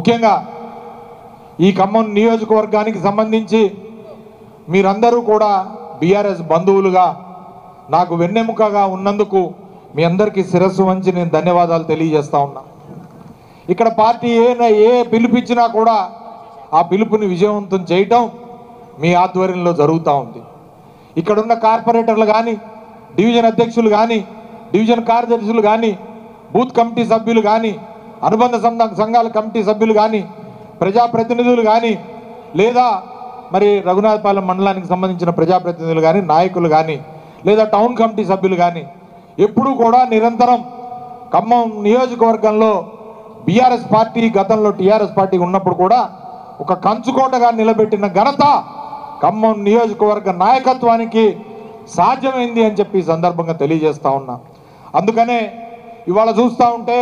ముఖ్యంగా ఈ ఖమ్మం నియోజకవర్గానికి సంబంధించి మీరందరూ కూడా బీఆర్ఎస్ బంధువులుగా నాకు వెన్నెముకగా ఉన్నందుకు మీ అందరికీ శిరస్సు వంచి నేను ధన్యవాదాలు తెలియజేస్తా ఉన్నా ఇక్కడ పార్టీ ఏ ఏ పిలుపిచ్చినా కూడా ఆ పిలుపుని విజయవంతం చేయటం మీ ఆధ్వర్యంలో జరుగుతూ ఉంది ఇక్కడున్న కార్పొరేటర్లు కానీ డివిజన్ అధ్యక్షులు కానీ డివిజన్ కార్యదర్శులు కానీ బూత్ కమిటీ సభ్యులు కానీ అనుబంధ సంఘ సంఘాల కమిటీ సభ్యులు కానీ ప్రజాప్రతినిధులు కానీ లేదా మరి రఘునాథపాలెం మండలానికి సంబంధించిన ప్రజాప్రతినిధులు కానీ నాయకులు కానీ లేదా టౌన్ కమిటీ సభ్యులు కానీ ఎప్పుడూ కూడా నిరంతరం ఖమ్మం నియోజకవర్గంలో బీఆర్ఎస్ పార్టీ గతంలో టీఆర్ఎస్ పార్టీ ఉన్నప్పుడు కూడా ఒక కంచుకోటగా నిలబెట్టిన ఘనత ఖమ్మం నియోజకవర్గ నాయకత్వానికి సాధ్యమైంది అని చెప్పి ఈ సందర్భంగా తెలియజేస్తా ఉన్నా అందుకనే ఇవాళ చూస్తూ ఉంటే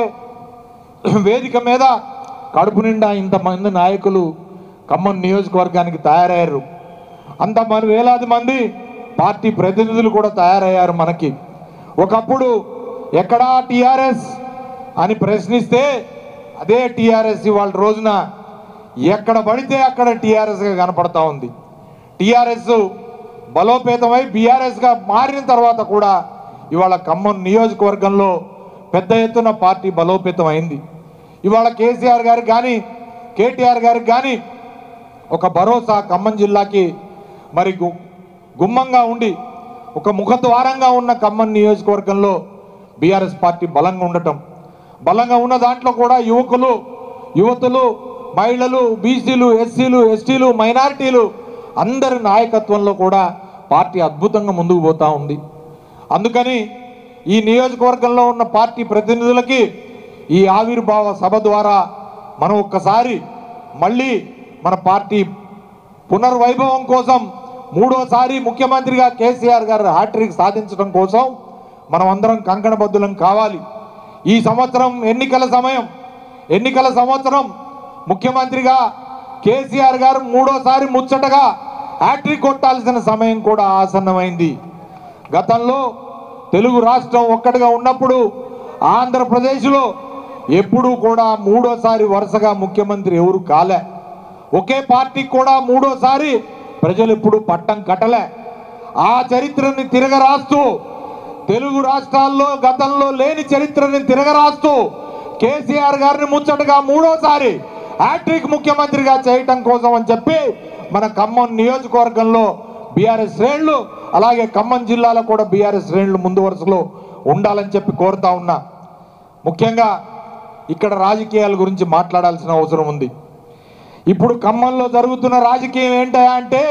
వేదిక మీద కడుపు నిండా ఇంతమంది నాయకులు ఖమ్మం నియోజకవర్గానికి తయారయ్యారు అంత మరి వేలాది మంది పార్టీ ప్రతినిధులు కూడా తయారయ్యారు మనకి ఒకప్పుడు ఎక్కడా టీఆర్ఎస్ అని ప్రశ్నిస్తే అదే టీఆర్ఎస్ ఇవాళ రోజున ఎక్కడ పడితే అక్కడ టీఆర్ఎస్గా కనపడతా ఉంది టీఆర్ఎస్ బలోపేతమై బీఆర్ఎస్గా మారిన తర్వాత కూడా ఇవాళ ఖమ్మం నియోజకవర్గంలో పెద్ద ఎత్తున పార్టీ బలోపేతం అయింది ఇవాళ కేసీఆర్ గారికి కానీ కేటీఆర్ గారికి కానీ ఒక భరోసా ఖమ్మం జిల్లాకి మరి గు- గుమ్మంగా ఉండి ఒక ముఖద్వారంగా ఉన్న ఖమ్మం నియోజకవర్గంలో బీఆర్ఎస్ పార్టీ బలంగా ఉండటం బలంగా ఉన్న దాంట్లో కూడా యువకులు యువతులు మహిళలు బీసీలు ఎస్సీలు ఎస్టీలు మైనారిటీలు అందరి నాయకత్వంలో కూడా పార్టీ అద్భుతంగా ముందుకు పోతా ఉంది అందుకని ఈ నియోజకవర్గంలో ఉన్న పార్టీ ప్రతినిధులకి ఈ ఆవిర్భావ సభ ద్వారా మనం ఒక్కసారి మళ్ళీ మన పార్టీ పునర్వైభవం కోసం మూడోసారి ముఖ్యమంత్రిగా కేసీఆర్ గారు హ్యాట్రిక్ సాధించడం కోసం మనం అందరం కంకణబద్దులం కావాలి ఈ సంవత్సరం ఎన్నికల సమయం ఎన్నికల సంవత్సరం ముఖ్యమంత్రిగా కేసీఆర్ గారు మూడోసారి ముచ్చటగా హ్యాట్రిక్ కొట్టాల్సిన సమయం కూడా ఆసన్నమైంది గతంలో తెలుగు రాష్ట్రం ఒక్కటిగా ఉన్నప్పుడు ఆంధ్రప్రదేశ్లో ఎప్పుడూ కూడా మూడోసారి వరుసగా ముఖ్యమంత్రి ఎవరు కాలే ఒకే పార్టీ కూడా మూడోసారి ప్రజలు ఎప్పుడు పట్టం కట్టలే ఆ చరిత్రని తిరగరాస్తూ తెలుగు రాష్ట్రాల్లో గతంలో లేని చరిత్రని తిరగరాస్తూ కేసీఆర్ గారిని ముచ్చటగా మూడోసారి హ్యాట్రిక్ ముఖ్యమంత్రిగా చేయటం కోసం అని చెప్పి మన ఖమ్మం నియోజకవర్గంలో బీఆర్ఎస్ శ్రేణులు అలాగే ఖమ్మం జిల్లాలో కూడా బీఆర్ఎస్ శ్రేణులు ముందు వరుసలో ఉండాలని చెప్పి కోరుతా ఉన్నా ముఖ్యంగా ఇక్కడ రాజకీయాల గురించి మాట్లాడాల్సిన అవసరం ఉంది ఇప్పుడు ఖమ్మంలో జరుగుతున్న రాజకీయం ఏంటయా అంటే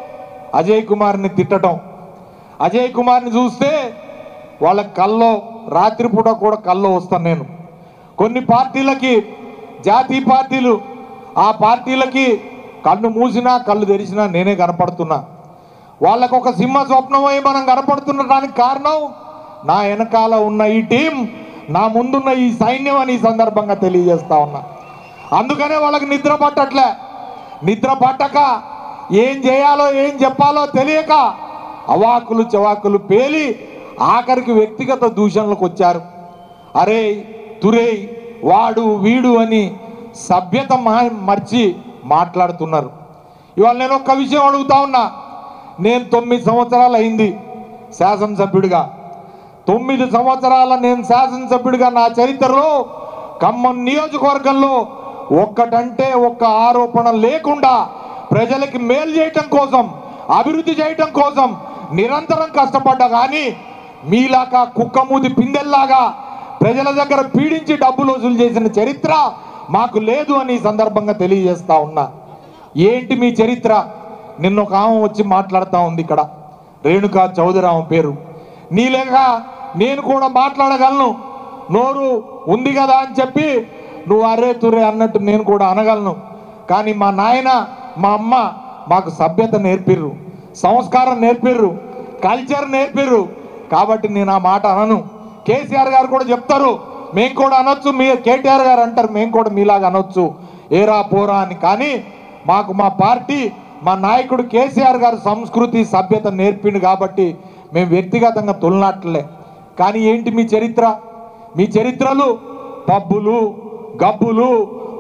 అజయ్ కుమార్ని తిట్టడం అజయ్ కుమార్ని చూస్తే వాళ్ళ కల్లో రాత్రిపూట కూడా కల్లో వస్తాను నేను కొన్ని పార్టీలకి జాతీయ పార్టీలు ఆ పార్టీలకి కళ్ళు మూసినా కళ్ళు తెరిచినా నేనే కనపడుతున్నా వాళ్ళకు ఒక సింహ స్వప్నమై మనం కనపడుతుండటానికి కారణం నా వెనకాల ఉన్న ఈ టీం నా ముందున్న ఈ సైన్యం అని ఈ సందర్భంగా తెలియజేస్తా ఉన్నా అందుకనే వాళ్ళకి నిద్ర పట్టట్లే నిద్ర పట్టక ఏం చేయాలో ఏం చెప్పాలో తెలియక అవాకులు చవాకులు పేలి ఆఖరికి వ్యక్తిగత దూషణలకు వచ్చారు అరే తురేయ్ వాడు వీడు అని సభ్యత మా- మర్చి మాట్లాడుతున్నారు ఇవాళ నేను ఒక్క విషయం అడుగుతా ఉన్నా నేను తొమ్మిది సంవత్సరాలు అయింది శాసనసభ్యుడిగా తొమ్మిది సంవత్సరాల నేను శాసనసభ్యుడిగా నా చరిత్రలో ఖమ్మం నియోజకవర్గంలో ఒక్కటంటే ఒక్క ఆరోపణ లేకుండా ప్రజలకి మేలు చేయటం కోసం అభివృద్ధి చేయటం కోసం నిరంతరం కష్టపడ్డా కానీ మీలాగా కుక్కమూది పిందెల్లాగా ప్రజల దగ్గర పీడించి డబ్బులు వసూలు చేసిన చరిత్ర మాకు లేదు అని ఈ సందర్భంగా తెలియజేస్తా ఉన్నా ఏంటి మీ చరిత్ర నిన్న ఒక ఆమె వచ్చి మాట్లాడుతూ ఉంది ఇక్కడ రేణుకా చౌదరి ఆమె పేరు నీలేక నేను కూడా మాట్లాడగలను నోరు ఉంది కదా అని చెప్పి నువ్వు అరే తురే అన్నట్టు నేను కూడా అనగలను కానీ మా నాయన మా అమ్మ మాకు సభ్యత నేర్పిర్రు సంస్కారం నేర్పిర్రు కల్చర్ నేర్పిర్రు కాబట్టి నేను ఆ మాట అనను కేసీఆర్ గారు కూడా చెప్తారు మేము కూడా అనొచ్చు మీ కేటీఆర్ గారు అంటారు మేము కూడా మీలాగా అనొచ్చు ఏరా పోరా అని కానీ మాకు మా పార్టీ మా నాయకుడు కేసీఆర్ గారు సంస్కృతి సభ్యత నేర్పిండు కాబట్టి మేము వ్యక్తిగతంగా తొలినట్లే కానీ ఏంటి మీ చరిత్ర మీ చరిత్రలు పబ్బులు గబ్బులు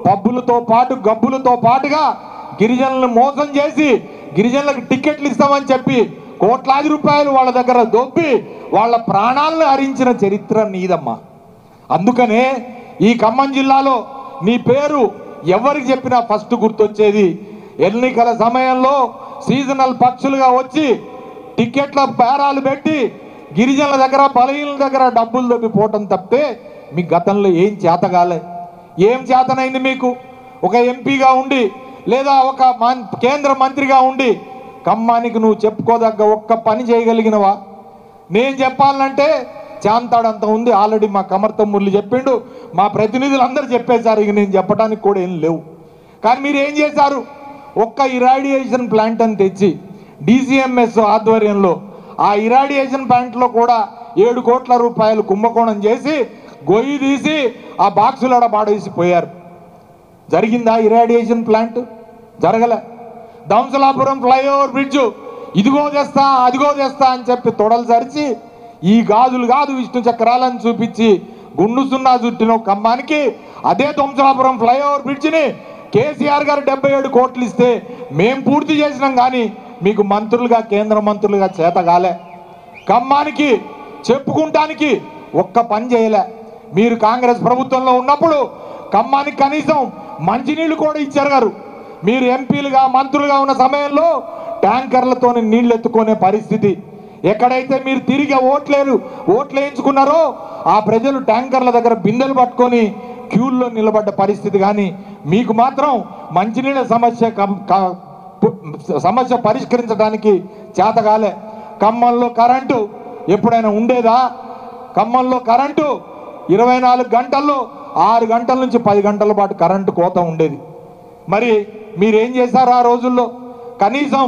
పబ్బులతో పాటు గబ్బులతో పాటుగా గిరిజనులను మోసం చేసి గిరిజనులకు టికెట్లు ఇస్తామని చెప్పి కోట్లాది రూపాయలు వాళ్ళ దగ్గర దొబ్బి వాళ్ళ ప్రాణాలను హరించిన చరిత్ర నీదమ్మా అందుకనే ఈ ఖమ్మం జిల్లాలో నీ పేరు ఎవరికి చెప్పినా ఫస్ట్ గుర్తొచ్చేది ఎన్నికల సమయంలో సీజనల్ పక్షులుగా వచ్చి టికెట్ల బేరాలు పెట్టి గిరిజనుల దగ్గర బలహీనుల దగ్గర డబ్బులు దొబ్బి పోవటం తప్పితే మీ గతంలో ఏం చేతగాలే ఏం చేతనైంది మీకు ఒక ఎంపీగా ఉండి లేదా ఒక మన్- కేంద్ర మంత్రిగా ఉండి ఖమ్మానికి నువ్వు చెప్పుకోదగ్గ ఒక్క పని చేయగలిగినవా నేను చెప్పాలంటే చాంతాడంత ఉంది ఆల్రెడీ మా కమర్త మురళి చెప్పిండు మా ప్రతినిధులు అందరూ చెప్పేశారు ఇక నేను చెప్పడానికి కూడా ఏం లేవు కానీ మీరు ఏం చేశారు ఒక్క ఇరాడియేషన్ ప్లాంట్ అని తెచ్చి డిసిఎంఎస్ ఆధ్వర్యంలో ఆ ఇరాడియేషన్ ప్లాంట్లో కూడా ఏడు కోట్ల రూపాయలు కుంభకోణం చేసి గొయ్యి తీసి ఆ బాక్సులడ పాడేసి పోయారు జరిగిందా ఇరాడియేషన్ ప్లాంట్ జరగలే దంసలాపురం ఫ్లైఓవర్ బ్రిడ్జ్ ఇదిగో తెస్తా అదిగో తెస్తా అని చెప్పి తొడలు సరిచి ఈ గాజులు కాదు విష్ణు చక్రాలను చూపించి గుండు సున్నా చుట్టిన ఒక ఖమ్మానికి అదే దంసలాపురం ఫ్లైఓవర్ బ్రిడ్జిని కేసీఆర్ గారు డెబ్బై ఏడు కోట్లు ఇస్తే మేం పూర్తి చేసినాం కానీ మీకు మంత్రులుగా కేంద్ర మంత్రులుగా చేత కాలే ఖమ్మానికి చెప్పుకుంటానికి ఒక్క పని చేయలే మీరు కాంగ్రెస్ ప్రభుత్వంలో ఉన్నప్పుడు ఖమ్మానికి కనీసం మంచినీళ్ళు కూడా ఇచ్చారు గారు మీరు ఎంపీలుగా మంత్రులుగా ఉన్న సమయంలో ట్యాంకర్లతో నీళ్లు ఎత్తుకునే పరిస్థితి ఎక్కడైతే మీరు తిరిగి ఓట్లేరు ఓట్లు వేయించుకున్నారో ఆ ప్రజలు ట్యాంకర్ల దగ్గర బిందెలు పట్టుకొని క్యూల్లో నిలబడ్డ పరిస్థితి కానీ మీకు మాత్రం మంచినీళ్ళ సమస్య కం- క- పు- సమస్య పరిష్కరించడానికి చేతగాలే ఖమ్మంలో కరెంటు ఎప్పుడైనా ఉండేదా ఖమ్మంలో కరెంటు ఇరవై నాలుగు గంటల్లో ఆరు గంటల నుంచి పది గంటల పాటు కరెంటు కోత ఉండేది మరి మీరేం చేశారు ఆ రోజుల్లో కనీసం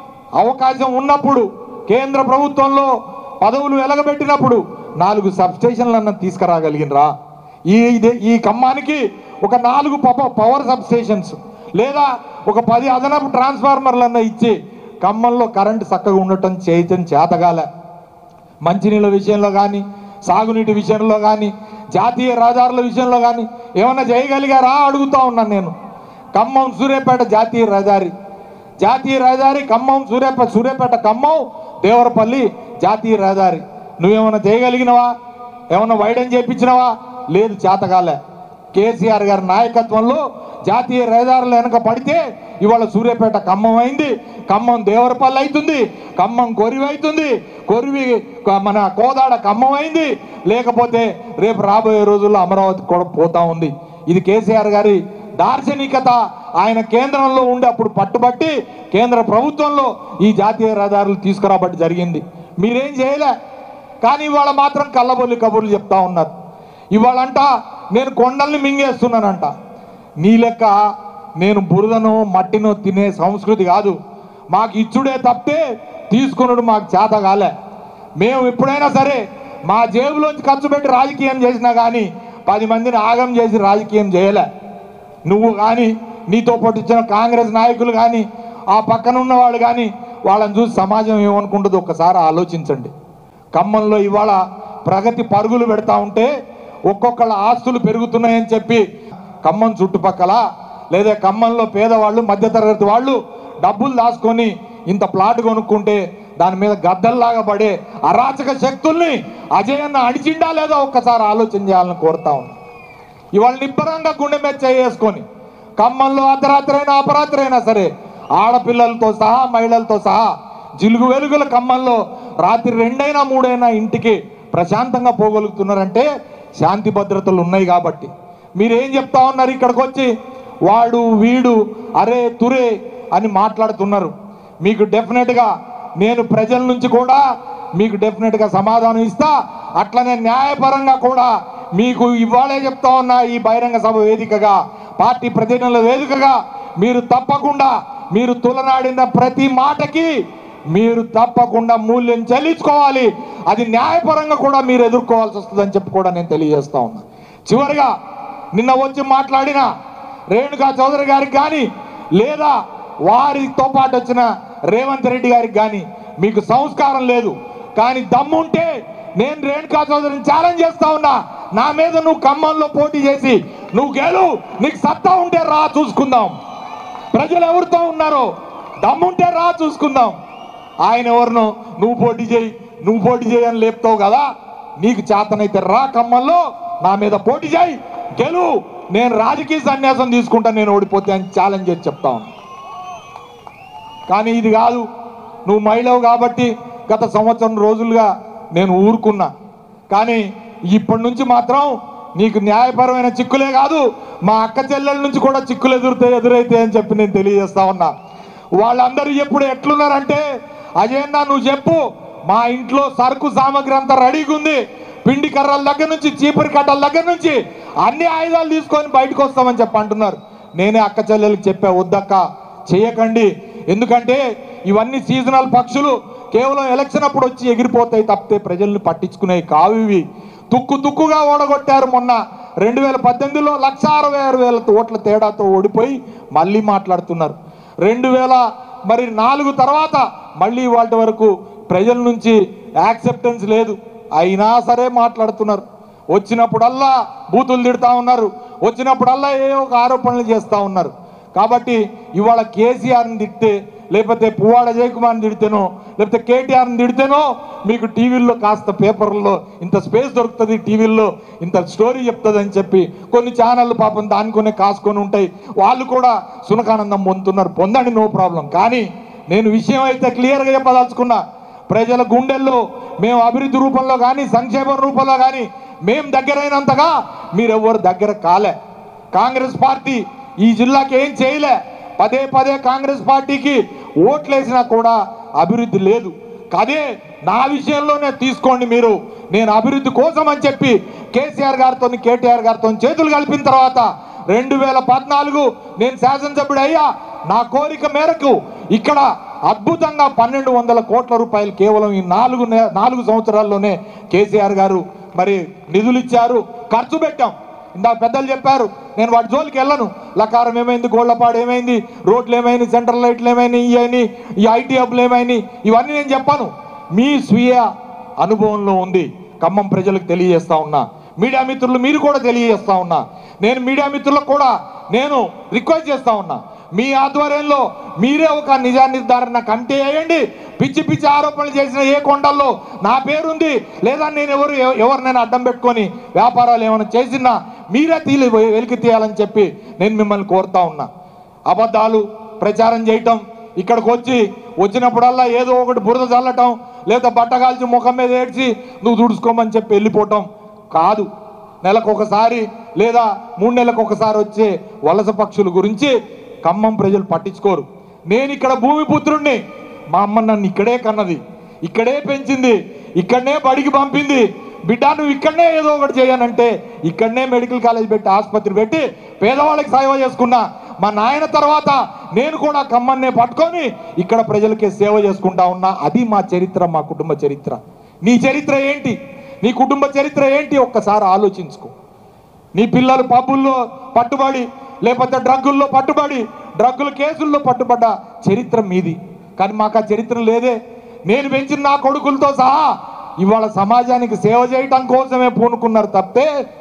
అవకాశం ఉన్నప్పుడు కేంద్ర ప్రభుత్వంలో పదవులు వెలగబెట్టినప్పుడు నాలుగు సబ్స్టేషన్లన్న తీసుకురాగలిగినరా ఈ ఇదే- ఈ ఖమ్మానికి ఒక నాలుగు పవ- పవర్ సబ్స్టేషన్స్ లేదా ఒక పది అదనపు ట్రాన్స్ఫార్మర్లన్న ఇచ్చి ఖమ్మంలో కరెంటు చక్కగా ఉండటం చేయటం చేతగాలే మంచినీళ్ళ విషయంలో కానీ సాగునీటి విషయంలో కానీ జాతీయ రహదారుల విషయంలో కానీ ఏమన్నా చేయగలిగారా అడుగుతా ఉన్నాను నేను ఖమ్మం సూర్యాపేట జాతీయ రహదారి జాతీయ రహదారి ఖమ్మం సూర్యాపేట సూర్యాపేట ఖమ్మం దేవరపల్లి జాతీయ రహదారి నువ్వేమన్నా చేయగలిగినవా ఏమన్నా వైడెన్ చేయించినవా లేదు చేతగాలే కేసీఆర్ గారి నాయకత్వంలో జాతీయ రహదారులు వెనక పడితే ఇవాళ సూర్యాపేట ఖమ్మం అయింది ఖమ్మం దేవరపల్లి అవుతుంది ఖమ్మం కొరివి అవుతుంది కొరివి క- మన కోదాడ ఖమ్మం అయింది లేకపోతే రేపు రాబోయే రోజుల్లో అమరావతి కూడా పోతా ఉంది ఇది కేసీఆర్ గారి దార్శనికత ఆయన కేంద్రంలో ఉండి అప్పుడు పట్టుబట్టి కేంద్ర ప్రభుత్వంలో ఈ జాతీయ రహదారులు తీసుకురాబట్టి జరిగింది మీరేం చేయలే కానీ ఇవాళ మాత్రం కళ్ళబొల్లి కబుర్లు చెప్తా ఉన్నారు ఇవాళంట నేను కొండల్ని మింగేస్తున్నానంట నీ లెక్క నేను బురదను మట్టినో తినే సంస్కృతి కాదు మాకు ఇచ్చుడే తప్పితే తీసుకున్నాడు మాకు చేత కాలే మేము ఎప్పుడైనా సరే మా జేబులోంచి ఖర్చు పెట్టి రాజకీయం చేసినా కానీ పది మందిని ఆగం చేసి రాజకీయం చేయలే నువ్వు కానీ నీతో పాటు ఇచ్చిన కాంగ్రెస్ నాయకులు కానీ ఆ పక్కన ఉన్నవాళ్ళు కానీ వాళ్ళని చూసి సమాజం ఏమనుకుంటుందో ఒక్కసారి ఆలోచించండి ఖమ్మంలో ఇవాళ ప్రగతి పరుగులు పెడతా ఉంటే ఒక్కొక్కళ్ళ ఆస్తులు పెరుగుతున్నాయని చెప్పి ఖమ్మం చుట్టుపక్కల లేదా ఖమ్మంలో పేదవాళ్ళు మధ్యతరగతి వాళ్ళు డబ్బులు దాచుకొని ఇంత ప్లాట్ కొనుక్కుంటే దాని మీద గద్దల్లాగా పడే అరాచక శక్తుల్ని అజయన్న అడిచిండా లేదా ఒక్కసారి ఆలోచన చేయాలని కోరుతా ఉన్నా ఇవాళ నిబ్బరంగా గుండె మీద చేసుకొని ఖమ్మంలో అర్ధరాత్రి అయినా అపరాత్రి అయినా సరే ఆడపిల్లలతో సహా మహిళలతో సహా జిలుగు వెలుగుల ఖమ్మంలో రాత్రి రెండైనా మూడైనా ఇంటికి ప్రశాంతంగా పోగలుగుతున్నారంటే శాంతి భద్రతలు ఉన్నాయి కాబట్టి మీరేం చెప్తా ఉన్నారు ఇక్కడికి వచ్చి వాడు వీడు అరే తురే అని మాట్లాడుతున్నారు మీకు డెఫినెట్గా నేను ప్రజల నుంచి కూడా మీకు డెఫినెట్గా సమాధానం ఇస్తా అట్లనే న్యాయపరంగా కూడా మీకు ఇవాళే చెప్తా ఉన్నా ఈ బహిరంగ సభ వేదికగా పార్టీ ప్రతినిధుల వేదికగా మీరు తప్పకుండా మీరు తులనాడిన ప్రతి మాటకి మీరు తప్పకుండా మూల్యం చెల్లించుకోవాలి అది న్యాయపరంగా కూడా మీరు ఎదుర్కోవాల్సి వస్తుందని చెప్పి కూడా నేను తెలియజేస్తా ఉన్నా చివరిగా నిన్న వచ్చి మాట్లాడిన రేణుకా చౌదరి గారికి కానీ లేదా వారితో పాటు వచ్చిన రేవంత్ రెడ్డి గారికి కానీ మీకు సంస్కారం లేదు కానీ దమ్ముంటే నేను రేణుకా చౌదరిని ఛాలెంజ్ చేస్తా ఉన్నా నా మీద నువ్వు ఖమ్మంలో పోటీ చేసి నువ్వు గెలు నీకు సత్తా ఉంటే రా చూసుకుందాం ప్రజలు ఎవరితో ఉన్నారో దమ్ముంటే రా చూసుకుందాం ఆయన ఎవరినో నువ్వు పోటీ చేయి నువ్వు పోటీ చేయి అని లేపుతావు కదా నీకు చేతనైతే రా ఖమ్మంలో నా మీద పోటీ చేయి గెలు నేను రాజకీయ సన్యాసం తీసుకుంటా నేను ఓడిపోతే అని ఛాలెంజ్ చేసి చెప్తా ఉన్నా కానీ ఇది కాదు నువ్వు మహిళవు కాబట్టి గత సంవత్సరం రోజులుగా నేను ఊరుకున్నా కానీ ఇప్పటి నుంచి మాత్రం నీకు న్యాయపరమైన చిక్కులే కాదు మా అక్క చెల్లెల నుంచి కూడా చిక్కులు ఎదురుతాయి ఎదురైతే అని చెప్పి నేను తెలియజేస్తా ఉన్నా వాళ్ళందరూ ఎప్పుడు ఎట్లున్నారంటే అజయన్నా నువ్వు చెప్పు మా ఇంట్లో సరుకు సామాగ్రి అంతా రెడీగా ఉంది పిండి కర్రల దగ్గర నుంచి చీపురు కట్టల దగ్గర నుంచి అన్ని ఆయుధాలు తీసుకొని బయటకు వస్తామని చెప్పి అంటున్నారు నేనే అక్క చెల్లెలకు చెప్పా వద్దక్క చేయకండి ఎందుకంటే ఇవన్నీ సీజనల్ పక్షులు కేవలం ఎలక్షన్ అప్పుడు వచ్చి ఎగిరిపోతాయి తప్పితే ప్రజల్ని పట్టించుకునే కావు ఇవి తుక్కు తుక్కుగా ఓడగొట్టారు మొన్న రెండు వేల పద్దెనిమిదిలో లక్ష అరవై ఆరు వేల ఓట్ల తేడాతో ఓడిపోయి మళ్ళీ మాట్లాడుతున్నారు రెండు వేల మరి నాలుగు తర్వాత మళ్ళీ వాటి వరకు ప్రజల నుంచి యాక్సెప్టెన్స్ లేదు అయినా సరే మాట్లాడుతున్నారు వచ్చినప్పుడల్లా బూతులు తిడతా ఉన్నారు వచ్చినప్పుడల్లా ఏ ఒక ఆరోపణలు చేస్తూ ఉన్నారు కాబట్టి ఇవాళ కేసీఆర్ని తిడితే లేకపోతే పువ్వాడ జయకుమార్ని తిడితేనో లేకపోతే కేటీఆర్ని తిడితేనో మీకు టీవీల్లో కాస్త పేపర్లో ఇంత స్పేస్ దొరుకుతుంది టీవీల్లో ఇంత స్టోరీ చెప్తుంది అని చెప్పి కొన్ని ఛానళ్ళు పాపం దానికొనే కాసుకొని ఉంటాయి వాళ్ళు కూడా సునకానందం పొందుతున్నారు పొందండి నో ప్రాబ్లం కానీ నేను విషయం అయితే క్లియర్గా చెప్పదలుచుకున్నా ప్రజల గుండెల్లో మేము అభివృద్ధి రూపంలో కానీ సంక్షేమ రూపంలో కానీ మేము దగ్గరైనంతగా మీరెవ్వరు దగ్గర కాలే కాంగ్రెస్ పార్టీ ఈ జిల్లాకి ఏం చేయలే పదే పదే కాంగ్రెస్ పార్టీకి ఓట్లేసినా కూడా అభివృద్ధి లేదు అదే నా విషయంలోనే తీసుకోండి మీరు నేను అభివృద్ధి కోసం అని చెప్పి కేసీఆర్ గారితో కేటీఆర్ గారితో చేతులు కలిపిన తర్వాత రెండు వేల పద్నాలుగు నేను శాసనసభ్యుడు అయ్యా నా కోరిక మేరకు ఇక్కడ అద్భుతంగా పన్నెండు వందల కోట్ల రూపాయలు కేవలం ఈ నాలుగు నె- నాలుగు సంవత్సరాల్లోనే కేసీఆర్ గారు మరి నిధులు ఇచ్చారు ఖర్చు పెట్టాం ఇందాక పెద్దలు చెప్పారు నేను వాటి జోలికి వెళ్ళను లకారం ఏమైంది గోళ్లపాడు ఏమైంది రోడ్లు ఏమైంది సెంట్రల్ లైట్లు ఏమైంది ఈ అయినాయి ఈ ఐటీ హబ్లు ఏమైనాయి ఇవన్నీ నేను చెప్పాను మీ స్వీయ అనుభవంలో ఉంది ఖమ్మం ప్రజలకు తెలియజేస్తా ఉన్నా మీడియా మిత్రులు మీరు కూడా తెలియజేస్తా ఉన్నా నేను మీడియా మిత్రులకు కూడా నేను రిక్వెస్ట్ చేస్తా ఉన్నా మీ ఆధ్వర్యంలో మీరే ఒక నిజా నిర్ధారణ కమిటీ వేయండి పిచ్చి పిచ్చి ఆరోపణలు చేసిన ఏ కొండల్లో నా పేరుంది లేదా నేను ఎవరు ఎవరినైనా అడ్డం పెట్టుకొని వ్యాపారాలు ఏమైనా చేసినా మీరే తీలి వెలికి తీయాలని చెప్పి నేను మిమ్మల్ని కోరుతా ఉన్నా అబద్ధాలు ప్రచారం చేయటం ఇక్కడికి వచ్చి వచ్చినప్పుడల్లా ఏదో ఒకటి బురద చల్లటం లేదా బట్ట కాల్చి ముఖం మీద ఏడ్చి నువ్వు దుడుచుకోమని చెప్పి వెళ్ళిపోవటం కాదు నెలకు ఒకసారి లేదా మూడు నెలలకు ఒకసారి వచ్చే వలస పక్షుల గురించి ఖమ్మం ప్రజలు పట్టించుకోరు నేను ఇక్కడ భూమిపుత్రుణ్ణి మా అమ్మ నన్ను ఇక్కడే కన్నది ఇక్కడే పెంచింది ఇక్కడనే బడికి పంపింది బిడ్డ నువ్వు ఇక్కడనే ఏదో ఒకటి చేయనంటే ఇక్కడనే మెడికల్ కాలేజ్ పెట్టి ఆసుపత్రి పెట్టి పేదవాళ్ళకి సేవ చేసుకున్నా మా నాయన తర్వాత నేను కూడా ఖమ్మాన్నే పట్టుకొని ఇక్కడ ప్రజలకే సేవ చేసుకుంటా ఉన్నా అది మా చరిత్ర మా కుటుంబ చరిత్ర నీ చరిత్ర ఏంటి నీ కుటుంబ చరిత్ర ఏంటి ఒక్కసారి ఆలోచించుకో నీ పిల్లలు పబ్బుల్లో పట్టుబడి లేకపోతే డ్రగ్గుల్లో పట్టుబడి డ్రగ్గుల కేసుల్లో పట్టుబడ్డ చరిత్ర మీది కానీ మాకు ఆ చరిత్ర లేదే నేను పెంచిన నా కొడుకులతో సహా ఇవాళ సమాజానికి సేవ చేయటం కోసమే పూనుకున్నారు తప్పితే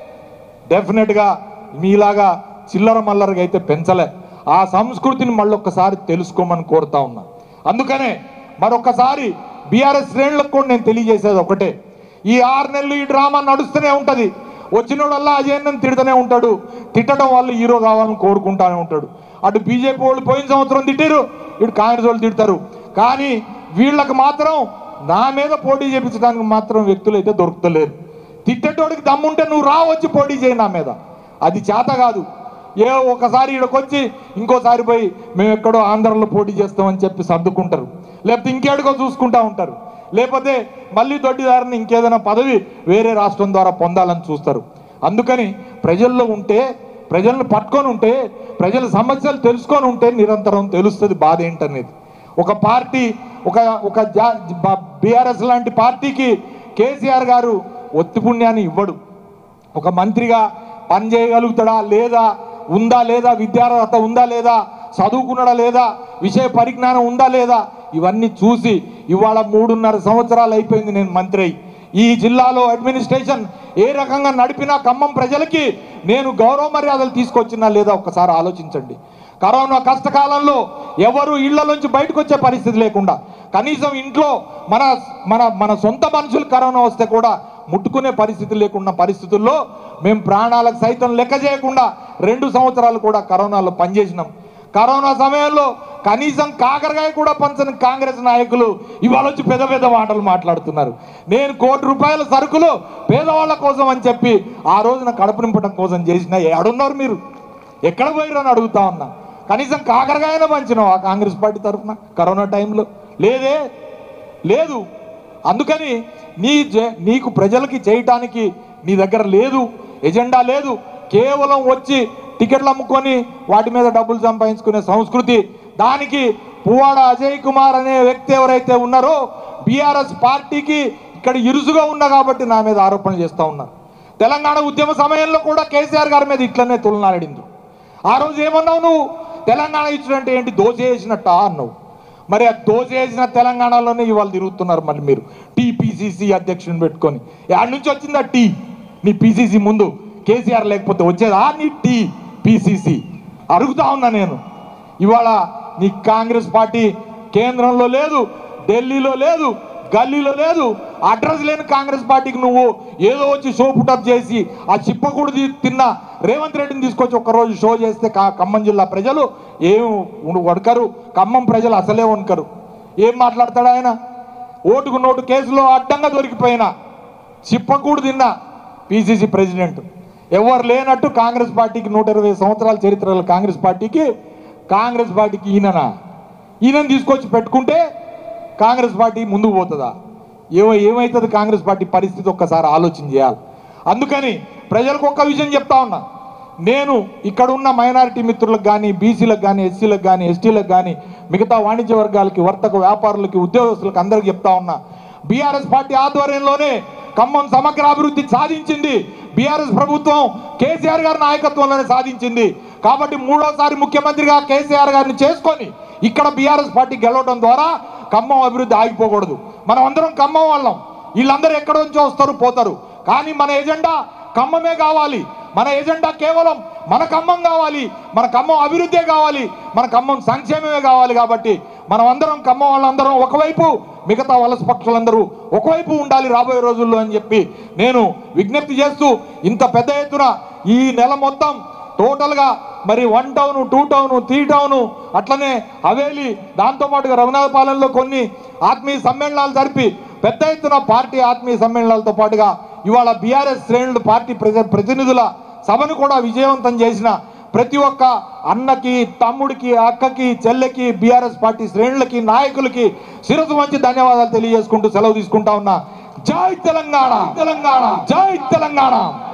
డెఫినెట్గా మీలాగా చిల్లర మల్లరగా అయితే పెంచలే ఆ సంస్కృతిని మళ్ళొక్కసారి తెలుసుకోమని కోరుతా ఉన్నా అందుకనే మరొకసారి బీఆర్ఎస్ శ్రేణులకు కూడా నేను తెలియజేసేది ఒకటే ఈ ఆరు నెలలు ఈ డ్రామా నడుస్తూనే ఉంటది వచ్చినోడల్లా అజయన్నని తిడుతూనే ఉంటాడు తిట్టడం వల్ల హీరో కావాలని కోరుకుంటానే ఉంటాడు అటు బీజేపీ వాళ్ళు పోయిన సంవత్సరం తిట్టారు ఇటు కాంగ్రెస్ వాళ్ళు తిడతారు కానీ వీళ్ళకి మాత్రం నా మీద పోటీ చేపించడానికి మాత్రం వ్యక్తులు అయితే దొరుకుతలేరు తిట్టేటోడికి దమ్ముంటే నువ్వు రా వచ్చి పోటీ చేయి నా మీద అది చేత కాదు ఏ ఒకసారి ఈడకొచ్చి ఇంకోసారి పోయి మేము ఎక్కడో ఆంధ్రలో పోటీ చేస్తామని చెప్పి సర్దుకుంటారు లేకపోతే ఇంకేడుకో చూసుకుంటా ఉంటారు లేకపోతే మళ్ళీ దొడ్డిదారిని ఇంకేదైనా పదవి వేరే రాష్ట్రం ద్వారా పొందాలని చూస్తారు అందుకని ప్రజల్లో ఉంటే ప్రజలను పట్టుకొని ఉంటే ప్రజల సమస్యలు తెలుసుకొని ఉంటే నిరంతరం తెలుస్తుంది బాధ ఏంటనేది ఒక పార్టీ ఒక ఒక బీఆర్ఎస్ లాంటి పార్టీకి కేసీఆర్ గారు ఒత్తి పుణ్యాన్ని ఇవ్వడు ఒక మంత్రిగా పని చేయగలుగుతాడా లేదా ఉందా లేదా విద్యార్హత ఉందా లేదా చదువుకున్నాడా లేదా విషయ పరిజ్ఞానం ఉందా లేదా ఇవన్నీ చూసి ఇవాళ మూడున్నర సంవత్సరాలు అయిపోయింది నేను మంత్రి అయి ఈ జిల్లాలో అడ్మినిస్ట్రేషన్ ఏ రకంగా నడిపినా ఖమ్మం ప్రజలకి నేను గౌరవ మర్యాదలు తీసుకొచ్చినా లేదా ఒక్కసారి ఆలోచించండి కరోనా కష్టకాలంలో ఎవరు ఇళ్ల నుంచి బయటకు వచ్చే పరిస్థితి లేకుండా కనీసం ఇంట్లో మన మన మన సొంత మనుషులు కరోనా వస్తే కూడా ముట్టుకునే పరిస్థితి లేకుండా పరిస్థితుల్లో మేము ప్రాణాలకు సైతం లెక్క చేయకుండా రెండు సంవత్సరాలు కూడా కరోనాలో పనిచేసినాం కరోనా సమయంలో కనీసం కాకరకాయ కూడా పంచని కాంగ్రెస్ నాయకులు ఇవాళ వచ్చి పెద్ద పెద్ద మాటలు మాట్లాడుతున్నారు నేను కోటి రూపాయల సరుకులు పేదవాళ్ళ కోసం అని చెప్పి ఆ రోజున కడుపు నింపడం కోసం చేసిన ఎక్కడున్నారు మీరు ఎక్కడ పోయిరు అని అడుగుతా ఉన్నా కనీసం కాకరకాయన పంచినావు ఆ కాంగ్రెస్ పార్టీ తరఫున కరోనా టైంలో లేదే లేదు అందుకని నీ జ- నీకు ప్రజలకి చేయటానికి నీ దగ్గర లేదు ఎజెండా లేదు కేవలం వచ్చి టికెట్లు అమ్ముకొని వాటి మీద డబ్బులు సంపాదించుకునే సంస్కృతి దానికి పువ్వాడ అజయ్ కుమార్ అనే వ్యక్తి ఎవరైతే ఉన్నారో బీఆర్ఎస్ పార్టీకి ఇక్కడ ఇరుసుగా ఉన్నా కాబట్టి నా మీద ఆరోపణలు చేస్తూ ఉన్నారు తెలంగాణ ఉద్యమ సమయంలో కూడా కేసీఆర్ గారి మీద ఇట్లనే తులనాడింది ఆ రోజు ఏమన్నావు నువ్వు తెలంగాణ ఇచ్చినట్టు ఏంటి దోశ వేసినట్ట అన్నావు మరి ఆ దోశ వేసిన తెలంగాణలోనే ఇవాళ తిరుగుతున్నారు మళ్ళీ మీరు టీపీసీసీ అధ్యక్షుని పెట్టుకొని ఆడ నుంచి వచ్చిందా టీ నీ పీసీసీ ముందు కేసీఆర్ లేకపోతే వచ్చేదా నీ టీ పీసీసీ అడుగుతా ఉన్నా నేను ఇవాళ నీ కాంగ్రెస్ పార్టీ కేంద్రంలో లేదు ఢిల్లీలో లేదు గల్లీలో లేదు అడ్రస్ లేని కాంగ్రెస్ పార్టీకి నువ్వు ఏదో వచ్చి షో పుటప్ చేసి ఆ చిప్పకూడు తి- తిన్న రేవంత్ రెడ్డిని తీసుకొచ్చి ఒక్కరోజు షో చేస్తే కా- ఖమ్మం జిల్లా ప్రజలు ఏం ఉ- వడకరు ఖమ్మం ప్రజలు అసలే వణకరు ఏం మాట్లాడతాడు ఆయన ఓటుకు నోటు కేసులో అడ్డంగా దొరికిపోయిన చిప్పకూడు తిన్న పిసిసి ప్రెసిడెంట్ ఎవరు లేనట్టు కాంగ్రెస్ పార్టీకి నూట ఇరవై సంవత్సరాల చరిత్ర గల కాంగ్రెస్ పార్టీకి కాంగ్రెస్ పార్టీకి ఈయననా ఈయనని తీసుకొచ్చి పెట్టుకుంటే కాంగ్రెస్ పార్టీ ముందుకు పోతుందా ఏమో ఏమవుతుంది కాంగ్రెస్ పార్టీ పరిస్థితి ఒక్కసారి ఆలోచన చేయాలి అందుకని ప్రజలకు ఒక్క విషయం చెప్తా ఉన్నా నేను ఇక్కడ ఉన్న మైనారిటీ మిత్రులకు కానీ బీసీలకు కానీ ఎస్సీలకు కానీ ఎస్టీలకు కానీ మిగతా వాణిజ్య వర్గాలకి వర్తక వ్యాపారులకి ఉద్యోగస్తులకు అందరికి చెప్తా ఉన్నా బీఆర్ఎస్ పార్టీ ఆధ్వర్యంలోనే ఖమ్మం సమగ్ర అభివృద్ధి సాధించింది బీఆర్ఎస్ ప్రభుత్వం కేసీఆర్ గారి నాయకత్వంలోనే సాధించింది కాబట్టి మూడోసారి ముఖ్యమంత్రిగా కేసీఆర్ గారిని చేసుకొని ఇక్కడ బీఆర్ఎస్ పార్టీ గెలవడం ద్వారా ఖమ్మం అభివృద్ధి ఆగిపోకూడదు మనం అందరం ఖమ్మం వాళ్ళం వీళ్ళందరూ ఎక్కడి నుంచో వస్తారు పోతారు కానీ మన ఎజెండా ఖమ్మమే కావాలి మన ఎజెండా కేవలం మన ఖమ్మం కావాలి మన ఖమ్మం అభివృద్ధే కావాలి మన ఖమ్మం సంక్షేమమే కావాలి కాబట్టి మనం అందరం ఖమ్మం వాళ్ళందరం ఒకవైపు మిగతా వలస పక్షులందరూ ఒకవైపు ఉండాలి రాబోయే రోజుల్లో అని చెప్పి నేను విజ్ఞప్తి చేస్తూ ఇంత పెద్ద ఎత్తున ఈ నెల మొత్తం టోటల్గా మరి one town two town three town అట్లనే హవేలి దాంతోపాటుగా రఘునాథపాలెంలో కొన్ని ఆత్మీయ సమ్మేళనాలు జరిపి పెద్ద ఎత్తున పార్టీ ఆత్మీయ సమ్మేళనాలతో పాటుగా ఇవాళ బీఆర్ఎస్ శ్రేణులు పార్టీ ప్రజ ప్రతినిధుల సభను కూడా విజయవంతం చేసిన ప్రతి ఒక్క అన్నకి తమ్ముడికి అక్కకి చెల్లెకి బీఆర్ఎస్ పార్టీ శ్రేణులకి నాయకులకి శిరసు మంచి ధన్యవాదాలు తెలియజేసుకుంటూ సెలవు తీసుకుంటా ఉన్నా జై తెలంగాణ తెలంగాణ జై తెలంగాణ